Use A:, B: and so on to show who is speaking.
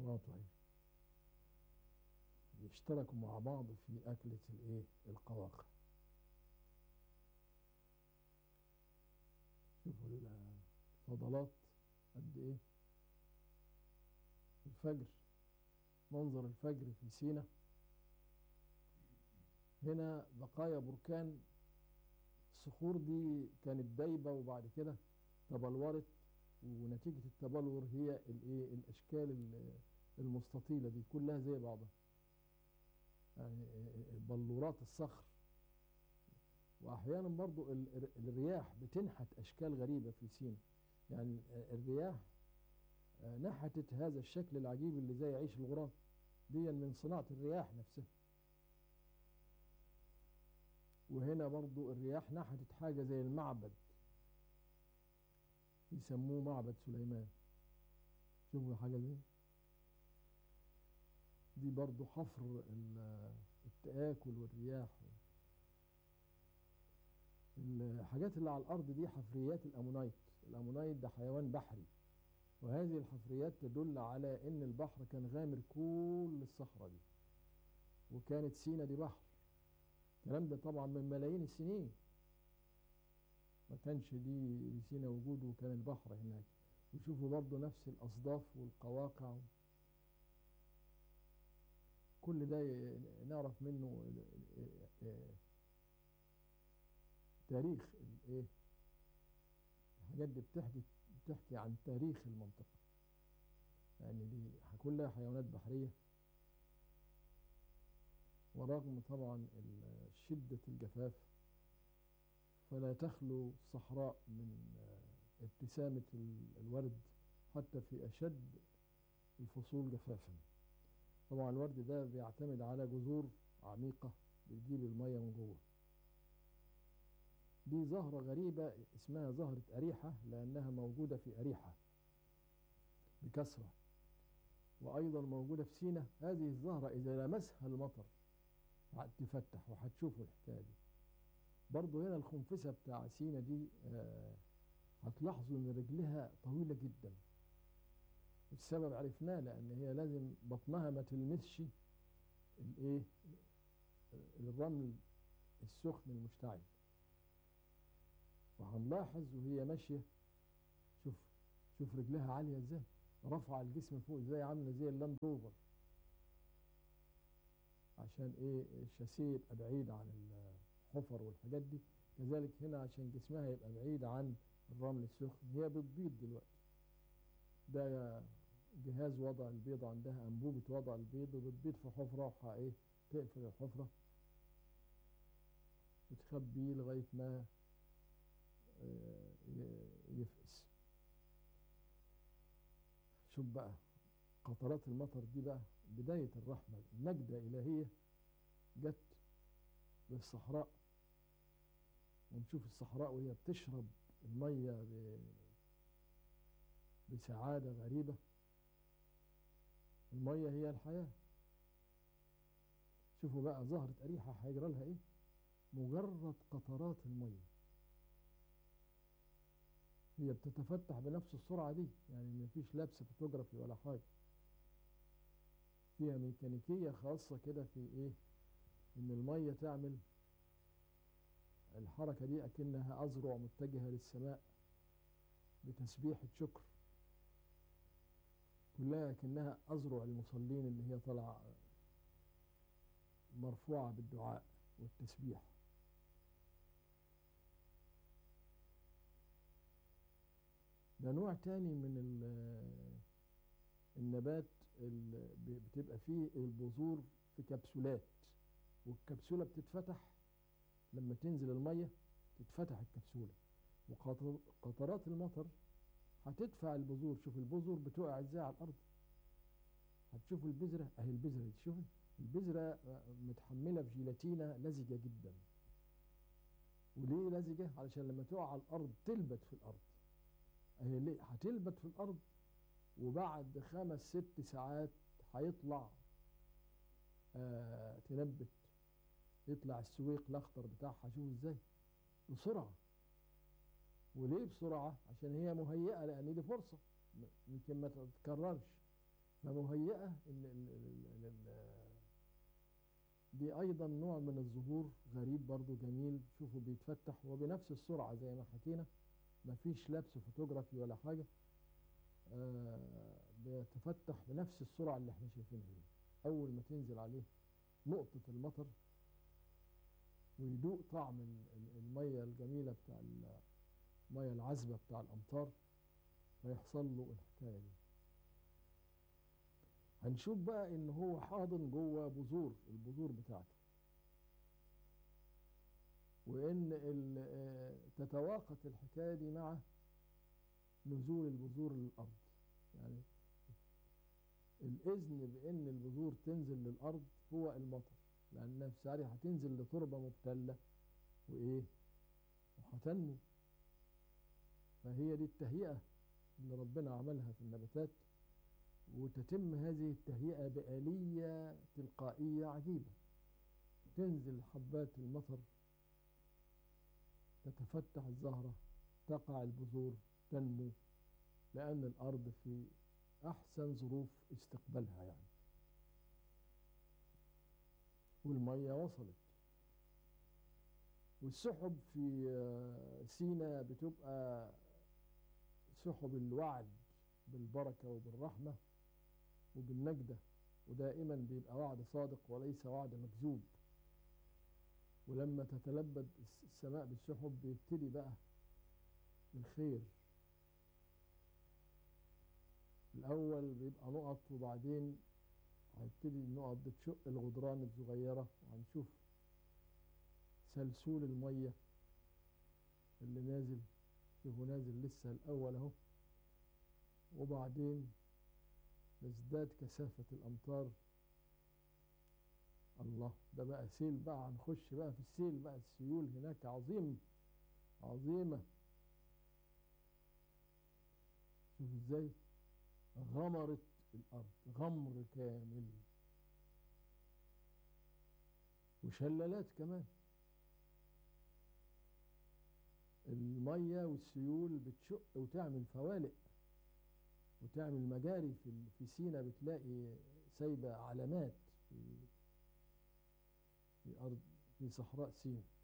A: مراته اهي يشتركوا مع بعض في أكلة الإيه القواقع شوفوا الفضلات قد إيه الفجر منظر الفجر في سينا هنا بقايا بركان الصخور دي كانت دايبة وبعد كده تبلورت ونتيجة التبلور هي الايه الاشكال المستطيلة دي كلها زي بعضها يعني بلورات الصخر واحيانا برضو الرياح بتنحت اشكال غريبة في سينا يعني الرياح نحتت هذا الشكل العجيب اللي زي عيش الغراب دي من صناعة الرياح نفسها وهنا برضو الرياح نحتت حاجة زي المعبد يسموه معبد سليمان شوفوا حاجة دي دي برضو حفر التآكل والرياح الحاجات اللي على الأرض دي حفريات الأمونايت الأمونايت ده حيوان بحري وهذه الحفريات تدل على ان البحر كان غامر كل الصحراء دي وكانت سينا دي بحر الكلام ده طبعا من ملايين السنين ما كانش دي سينا وجود وكان البحر هناك وشوفوا برضو نفس الأصداف والقواقع كل ده نعرف منه تاريخ الايه الحاجات دي بتحكي بتحكي عن تاريخ المنطقة يعني دي كلها حيوانات بحرية ورغم طبعا شدة الجفاف فلا تخلو الصحراء من ابتسامة الورد حتى في أشد الفصول جفافا طبعا الورد ده بيعتمد على جذور عميقة بتجيب المية من جوه دي زهرة غريبة اسمها زهرة أريحة لأنها موجودة في أريحة بكثرة وأيضا موجودة في سينا هذه الزهرة إذا لمسها المطر تفتح وهتشوفوا الحكاية دي برضو هنا الخنفسة بتاع سينا دي آه هتلاحظوا ان رجلها طويلة جدا السبب عرفناه لان هي لازم بطنها ما تلمسش الايه الرمل السخن المشتعل وهنلاحظ وهي ماشية شوف شوف رجلها عالية ازاي رفع الجسم فوق ازاي عاملة زي اللاند روفر عشان ايه الشاسيه يبقى بعيد عن الحفر والحاجات دي كذلك هنا عشان جسمها يبقى بعيد عن الرمل السخن هي بتبيض دلوقتي ده جهاز وضع البيض عندها أنبوبة وضع البيض وبتبيض في حفرة وح ايه تقفل الحفرة وتخبيه لغاية ما يفقس شوف بقى قطرات المطر دي بقى بداية الرحمة نجدة إلهية جت للصحراء ونشوف الصحراء وهي بتشرب المية بسعادة غريبة المية هي الحياة شوفوا بقى زهرة أريحة هيجرى لها إيه مجرد قطرات المية هي بتتفتح بنفس السرعة دي يعني مفيش لبس فوتوغرافي ولا حاجة فيها ميكانيكية خاصة كده في ايه ان المية تعمل الحركة دي اكنها اذرع متجهة للسماء بتسبيحة شكر كلها اكنها اذرع المصلين اللي هي طالعة مرفوعة بالدعاء والتسبيح ده نوع تاني من النبات اللي بتبقى فيه البذور في كبسولات والكبسولة بتتفتح لما تنزل المية تتفتح الكبسولة وقطرات المطر هتدفع البذور شوف البذور بتقع ازاي على الأرض هتشوفوا البذرة اهي البذرة دي شوف البذرة متحملة بجيلاتينة لزجة جدا وليه لزجة علشان لما تقع على الأرض تلبت في الأرض اهي ليه هتلبت في الأرض وبعد خمس ست ساعات هيطلع آه تنبت يطلع السويق الاخضر بتاعها شوف ازاي بسرعه وليه بسرعه عشان هي مهيئه لان دي فرصه يمكن ما تتكررش فمهيئة ال ال ال ال دي أيضا نوع من الظهور غريب برضو جميل شوفوا بيتفتح وبنفس السرعة زي ما حكينا مفيش لبس فوتوغرافي ولا حاجة آه بيتفتح بنفس السرعة اللي احنا شايفينها دي أول ما تنزل عليه نقطة المطر ويدوق طعم المية الجميلة بتاع المية العذبة بتاع الأمطار فيحصل له الحكاية دي هنشوف بقى ان هو حاضن جوه بذور البذور بتاعته وان تتواقت الحكايه دي مع نزول البذور للارض يعني الاذن بان البذور تنزل للارض هو المطر لان في ساعتها هتنزل لتربه مبتله وايه وهتنمو فهي دي التهيئه اللي ربنا عملها في النباتات وتتم هذه التهيئة بآلية تلقائية عجيبة تنزل حبات المطر تتفتح الزهرة تقع البذور تنمو لأن الأرض في أحسن ظروف استقبالها يعني والمية وصلت والسحب في سينا بتبقى سحب الوعد بالبركة وبالرحمة وبالنجدة ودائما بيبقى وعد صادق وليس وعد مكذوب ولما تتلبد السماء بالسحب بيبتدي بقى الخير الأول بيبقى نقط وبعدين هيبتدي النقط دي تشق الغدران الصغيرة وهنشوف سلسول المية اللي نازل شوفوا نازل لسه الأول أهو وبعدين تزداد كثافة الأمطار الله ده بقى سيل بقى هنخش بقى في السيل بقى السيول هناك عظيم عظيمة شوف ازاي غمرت الأرض غمر كامل وشلالات كمان المية والسيول بتشق وتعمل فوالق وتعمل مجاري في في سينا بتلاقي سايبة علامات في في أرض في صحراء سينا